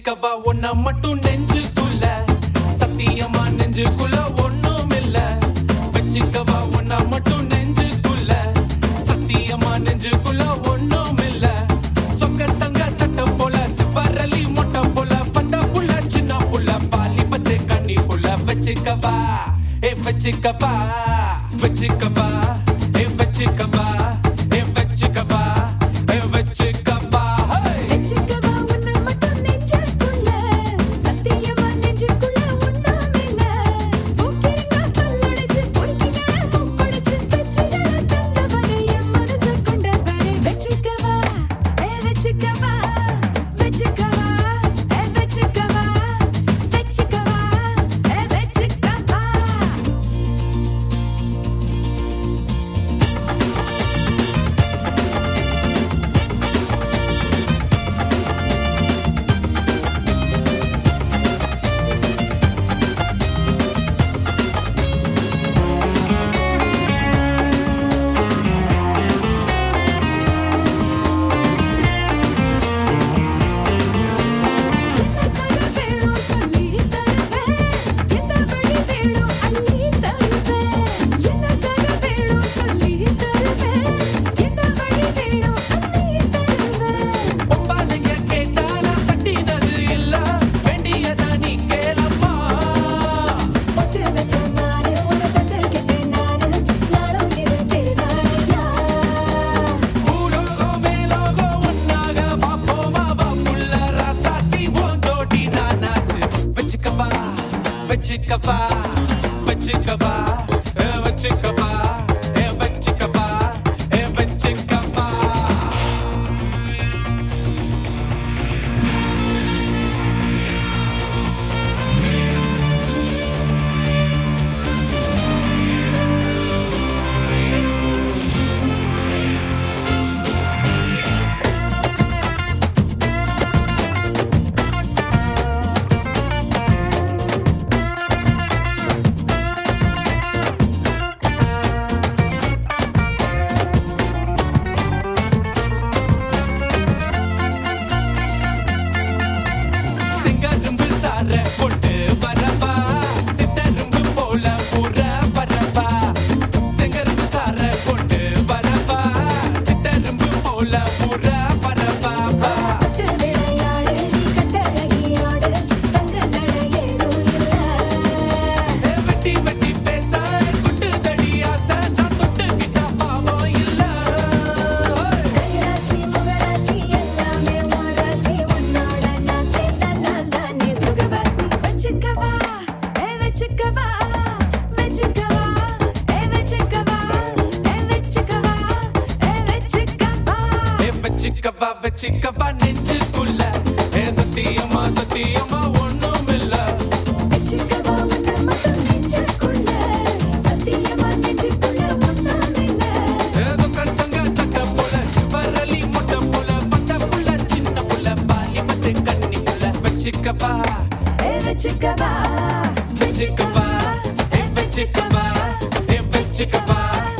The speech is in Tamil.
வச்சுக்கவா ஒன்ன மட்டும் நெஞ்சுக்குள்ள சத்தியமா நெஞ்சுக்குள்ள ஒண்ணும் இல்ல வச்சுக்கவா ஒன்ன மட்டும் நெஞ்சுக்குள்ள சத்தியமா நெஞ்சுக்குள்ள ஒண்ணும் இல்ல சொக்க தங்க தட்ட போல சிவரலி மொட்டை போல பட்ட புள்ள சின்ன புள்ள பாலி பத்து கண்ணி புள்ள வச்சுக்கவா ஏ வச்சுக்கவா வச்சுக்கவா ஏ வச்சுக்கவா ஏ வச்சுக்கவா ஏ வச்சுக்கவா ஹே வெச்சுக்கவா உன்னை மட்டும் நெஞ்சுக்குள்ள சத்தியமா நெஞ்சுக்குள்ள ஒண்ணுமில்ல போக்கிரிங்க பல்லடைச்சு பொறுக்கிகளை முப்படைச்சு வெற்றிகளை தந்தவனே என் மனசை கொண்டவனே வெச்சுக்கவா ஏ வெச்சுக்கவா வெச்சுக்கவா ஏ வெச்சுக்கவா வெச்சுக்கவா ஏ வெச்சுக்கவா என்ன கதை வேணும் சொல்லி தருவேன் எந்த வழி வேணும் அள்ளி தருவேன் என்ன கதை வேணும் சொல்லி தருவேன் எந்த வழி வேணும் அள்ளி தருவேன் பொம்பாலைங்க கேட்டா நான் தட்டினது இல்ல வேண்டியதா நீ கேளம்மா பொட்டு வச்ச நானு உன்னை தொட்டு கேட்டேன் நானு நானும் இருந்தேன் நாளையா பூலோகம் மேலோகம் ஒன்னாக பாப்போமா பாப்புள்ள ராசாத்தி உன் ஜோடி நானாச்சு வச்சுக்கவா வச்சுக்கவா வச்சுக்கவா ஏ வச்சுக்கவா ஏ வச்சுக்கவா ஏ வச்சுக்கவா சிங்கரும்பு சார கொண்டு வரவா சித்தரும்பு போல புற வரவா சிங்கரும்பு சார கொண்டு வரவா சித்தரும்பு போல புற வரவா பட்டு விளையாடு நீ கட்டழகியோடு தங்க நடை ஏதும் இல்லை வெட்டி வெட்டி பேச குட்டு தடி ஆசை நான் தொட்டுக்கிட்ட பாவம் இல்ல கைராசி முகராசி எல்லாமே மாராசி உன்னோட நான் சேர்ந்தா நான் தானே சுகவாசி வச்சுக்கவா ஏ வச்சுக்கவா வச்சுக்கவா ஏ வச்சுக்கவா ஏ வச்சுக்கவா ஏ வச்சுக்கவா ஏ வச்சுக்கவா வச்சுக்கவா நெஞ்சுக்குள்ள ஏ சத்தியமா சத்தியமா ஒண்ணும் இல்ல வச்சுக்கவா உன்னை மட்டும் நெஞ்சுக்குள்ள சத்தியமா நெஞ்சுக்குள்ள ஒண்ணுமில்லை ஏ சொக்கத்தங்க தட்ட போல சிவரலி மொட்டை போல பட்ட புள்ள சின்ன புள்ள பாலி பத்து கண்ணி புள்ள வச்சுக்கவா ஏ வச்சுக்கவா வச்சுக்கவா ஏ வச்சுக்கவா ஏ வச்சுக்கவா